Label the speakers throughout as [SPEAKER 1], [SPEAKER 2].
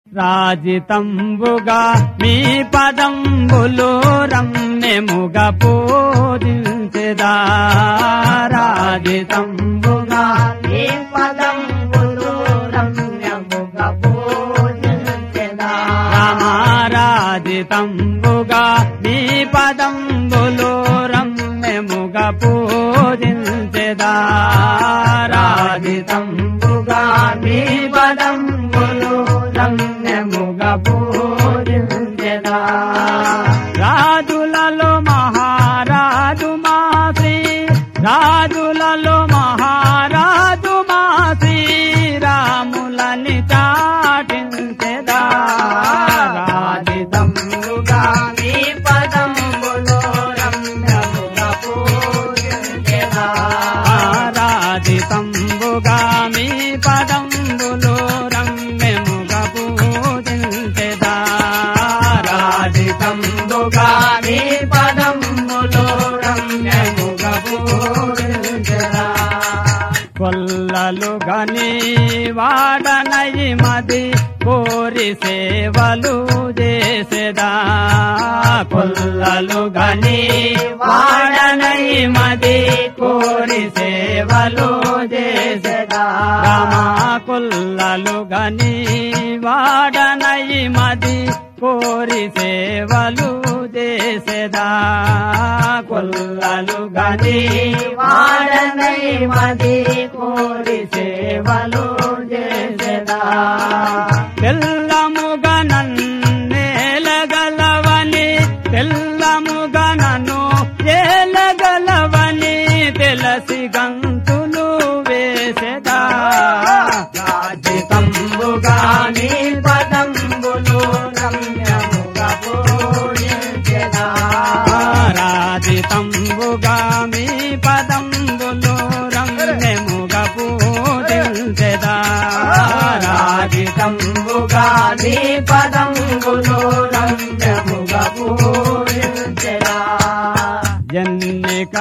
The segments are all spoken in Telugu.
[SPEAKER 1] రాజితంబుగా మీ పదంబులు రమ్యముగా పూజించెదా రాజితంబుగా
[SPEAKER 2] నీ పదంబులు రమ్యముగా పూజించెదా.
[SPEAKER 1] రామారాజితంబుగా మీ పదంబులు రమ్యముగా పూజించెదా రాజితంబుగా మీ పదంబులు రమ్యముగా పూజించెదా రాజులలో మహారాజు మా శ్రీ రాజులలో మహారాజు మా శ్రీరాములని చాటించెదా రాజితంబుగా
[SPEAKER 2] నీ పదంబులు రమ్యముగా పూజించెదా.
[SPEAKER 1] రాజితంబుగా మీ పదంబులు రమ్యముగా పూజించెదా రాజితంబుగా మీ పదంబులు రమ్యముగా పూజించెదా కొల్లలు గని వాడనయి మది కోరి సేవలు చేసేదా కొల్లలు గని వాడనయి మది కోరి సేవలు చేసేదా రామా కొల్లలు గని వాడనయి మది కోరి సేవలు చేసేదా కొల్లలు గని
[SPEAKER 2] వాడనై మది కోరి సేవలు చేసేదా
[SPEAKER 1] తెల్లముగా నన్నేలగలవని తెల్లముగా నన్ను ఏలగలవని తెలసి గంతులు వేసెదా రాజితంబుగా
[SPEAKER 2] నీ పదంబులు రమ్యముగా పూజించెదా.
[SPEAKER 1] రాజితంబుగా మీ పదంబులు రమ్యముగా పూజించెదా రాజితంబుగా
[SPEAKER 2] నీ పదంబులు రమ్యముగా పూజించెదా.
[SPEAKER 1] ఎన్నిక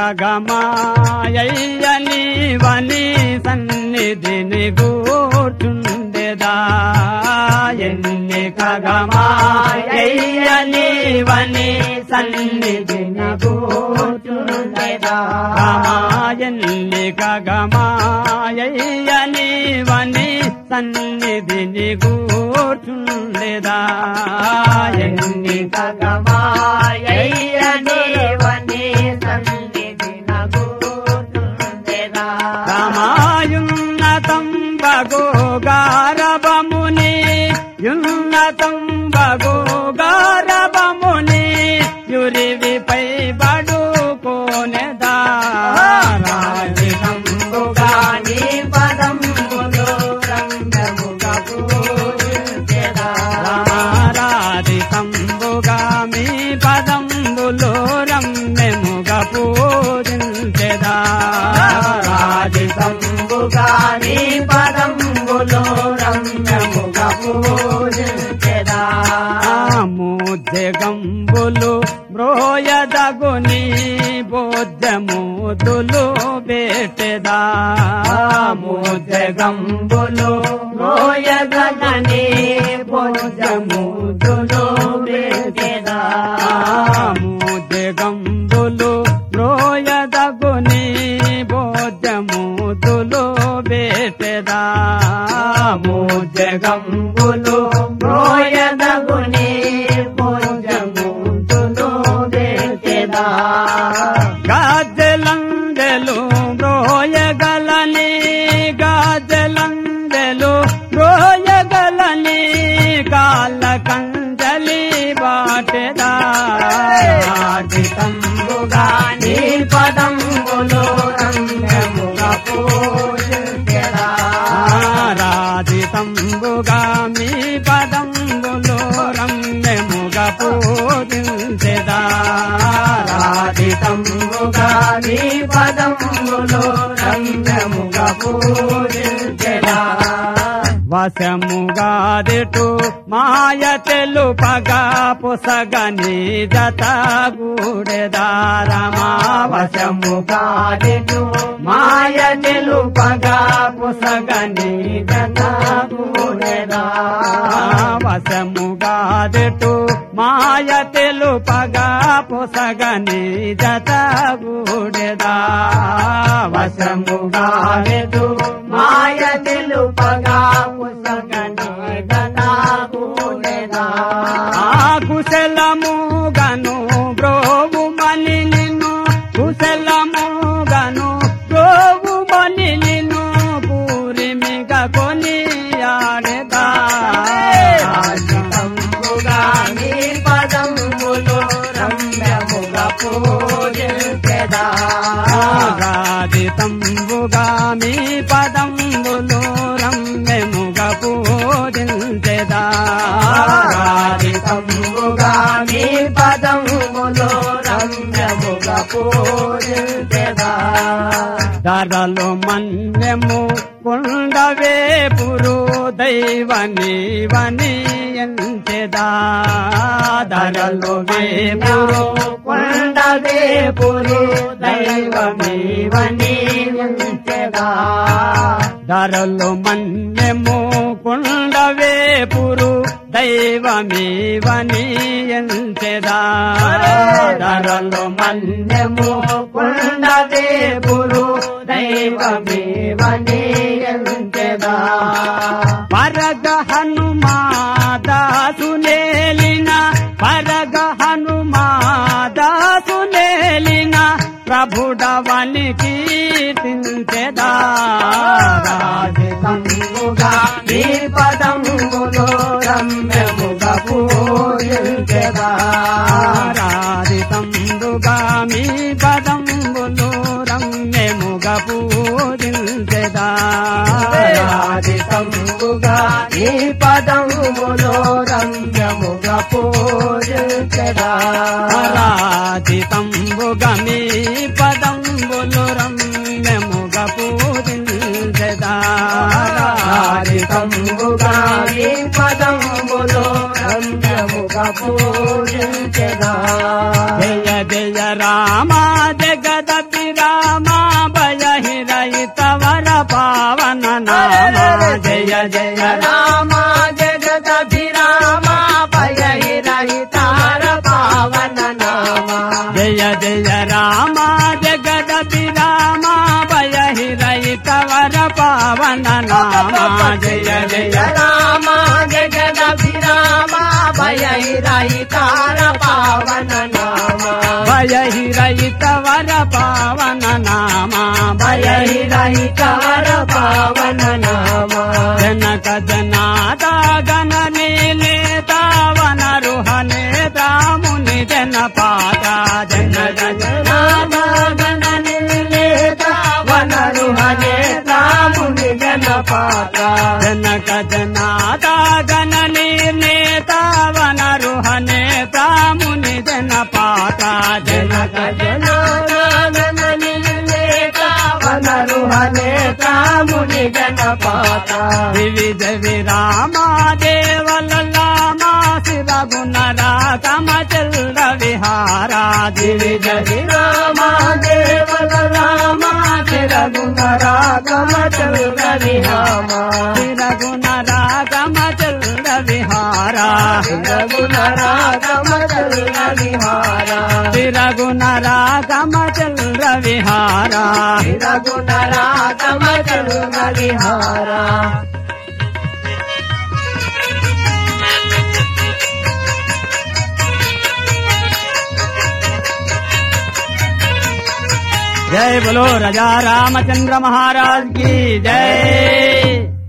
[SPEAKER 1] గమాయని వని సన్నిధిని కూర్చుండెదా ఎన్నిక గమాయని వని సన్నిధిని
[SPEAKER 2] కూర్చుండెదా.
[SPEAKER 1] గమాయన్నిక గమాయని వని సన్నిధిని కూర్చుండెదా ఎన్నిక
[SPEAKER 2] గమాయయ్యదేవని సన్నిధిన కూర్చుండెదా.
[SPEAKER 1] రామాయున్నతం బగో గారబముని యున్నతం బగో గారబముని యురివిపై బడుకోనెదా రాజితంబుగా
[SPEAKER 2] నీ పదంబులు రంగముగా పూజించెదా.
[SPEAKER 1] రామారాధితంబుగా మీ పదంబులు రమ్యముగా పూజించెదా
[SPEAKER 2] రాజితంబుగా నీ పదంబులు రంగముగా పూజించెదా.
[SPEAKER 1] జగంబులు మ్రోయదగుని బోధముదులు బేటెదా
[SPEAKER 2] జగంబులు మోయగనని భోజముదులు బేగెదా.
[SPEAKER 1] జగంబులు మ్రోయదగుని బోధముదులు బేటెదా
[SPEAKER 2] జగంబులు మోయగగుని భోజముదులు బేగెదా.
[SPEAKER 1] గాజలందెలు బ్రోయగలని గాజలందెలు బ్రోయగలని కాళ్ళ కంజలి బాటెదా
[SPEAKER 2] రాజితంబుగా నీ పదంబులు రంగముగా పూజించెదా.
[SPEAKER 1] రాజితంబుగా మీ పదంబులు రమ్యముగా పూజించెదా
[SPEAKER 2] రాజితంబుగా నీ పదంబులు రంగముగా పూజించెదా.
[SPEAKER 1] వశముగాదిటు మాయ తెలుపగా పుసగని జత గూడెదారమా వశము
[SPEAKER 2] కాదిటు మాయ తెలుపగా పుసగని జతగూడెదా
[SPEAKER 1] వశముగాదిటు మాయ తెలుపగా పుసగని జత గూడెదా
[SPEAKER 2] వశముగాదెదు మాయ తెలుపగా పుసగని జతగూడెదా
[SPEAKER 1] కుశలముగను బ్రోవు మలిను కుశలముగను బ్రోవు మలిను పూరిమిగ కొని ఆడదా
[SPEAKER 2] రాజకంబుగా నీ పదంబులు రమ్యముగా పూజించెదా
[SPEAKER 1] రాజితంబుగా మీ పదంబులు రమ్యముగ పూజించెదా
[SPEAKER 2] రాధికంబుగా నీ పదంబులు రమ్యముగా పూజించెదా
[SPEAKER 1] ధరలు మన్యము కుండవే పురు దైవనీవని ఎంచెదా ధరలు వేపురు
[SPEAKER 2] కొండవే పురు దైవమేవని ఎంచెదా
[SPEAKER 1] ధరలు మన్యము కుండవే పురు దైవమీవని ఎంచెదా ధరలు
[SPEAKER 2] మన్యము కొండవే పురు దైవమేవని ఎంచెదా
[SPEAKER 1] పరగ హనుమాదాసునేలిన పరగ హనుమాదాసునేలిన ప్రభుడవని కీర్తించెదా
[SPEAKER 2] రాజితంబుగా నీ పదంబులు రమ్యముగా పూజించెదా
[SPEAKER 1] రాధితందుగా మీ పదంబులు రమ్యముగ పూజించెదా
[SPEAKER 2] రాజితంబుగా నీ పదంబులు రమ్యముగా పూజించెదా
[SPEAKER 1] రాధితంబుగా మీ పదంబులు రమ్యముగ పూజించెదా
[SPEAKER 2] రాజితంబుగా నీ పదంబులు రమ్యముగా పూజించెదా
[SPEAKER 1] జయ జయ రామ జగదపి రామ భయ హిరయితవర పావన నామ జయ జయ రామ
[SPEAKER 2] రామ జగదభిరామ భయ రహితార పావన నామ
[SPEAKER 1] జయ జయ రామ జగదపి రామ భయ హిరయితవర పావన నామ జయ జయ
[SPEAKER 2] రామ జగదభిరామ భయ రహితార పావన నామ
[SPEAKER 1] భయ హిరయితవర పావన నామ
[SPEAKER 2] భయ
[SPEAKER 1] భయ
[SPEAKER 2] రహితార పావన నామ
[SPEAKER 1] జనక జనాద గణ నీలే తావన రుహనే రాముని జన పాత జన జన
[SPEAKER 2] రామ గణనిలేత వనరుహనే రాముని జనపాత
[SPEAKER 1] జనక జనాద గణ నీలే తావన రుహనే రాముని జన పాత జనక
[SPEAKER 2] జనక జనగణనిలేత వనరుహనే రాముని జనపాత
[SPEAKER 1] వివిధ విరామ దేవల లామా శివ గుణ రాతమ చల్ర విహారా
[SPEAKER 2] వివిధ రామ దేవల రామ చిరగుణ రాగమ చల్ర విహామ
[SPEAKER 1] రఘున రాగమ చల్ర విహారా
[SPEAKER 2] చిరగుణ రాగమ చల్ర విహార
[SPEAKER 1] రఘున రాగమ చల్ర విహారా
[SPEAKER 2] చిరగుణ రాగమ చల్ర విహార
[SPEAKER 1] जय बोलो राजा रामचंद्र महाराज की जय